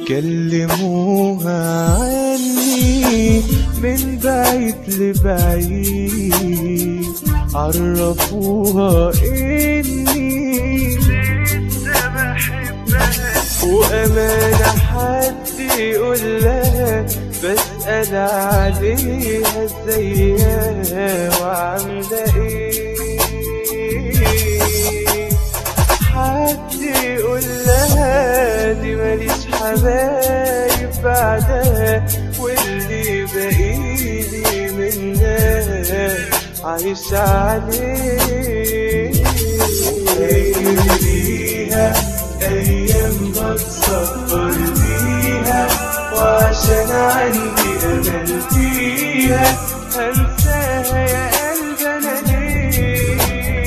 كلموها عني من بعيد لبعيد عرفوها اني لسه بحبها وامانة حد يقول لها بسأل عليها ازيها وعاملة ايه حد يقول لها دي ماليش حبايب بعدها واللي بقيلي منها عايش عليه ليها ايام بتصبر بيها وعشان عندي امل فيها هنساها يا قلب انا ليه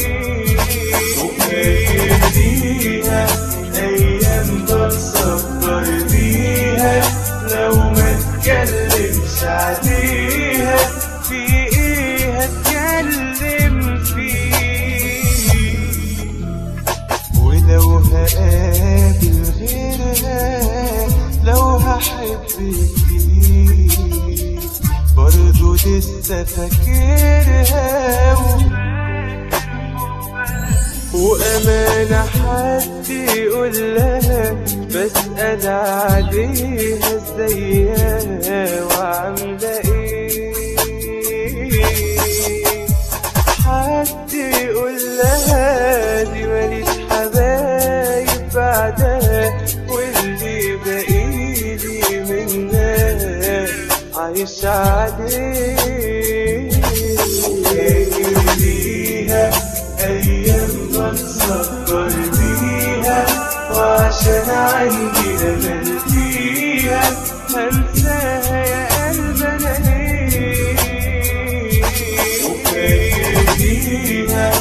وبيديها ايام بتصبر بيها لو ما اتكلمش عليها في ايه هتكلم فيه ولو هقابل غيرها لو هحب جديد برضو لسه فاكرها و... وأمانة حد يقول لها بسأل عليها ازيها وعاملة ايه حد يقول لها دي ماليش حبايب بعدها واللي بقيلي منها عايش عليه ليها أيام بتصبر بيها وعشان عندي أمل فيها هنساها يا قلب أنا ليه وكيديها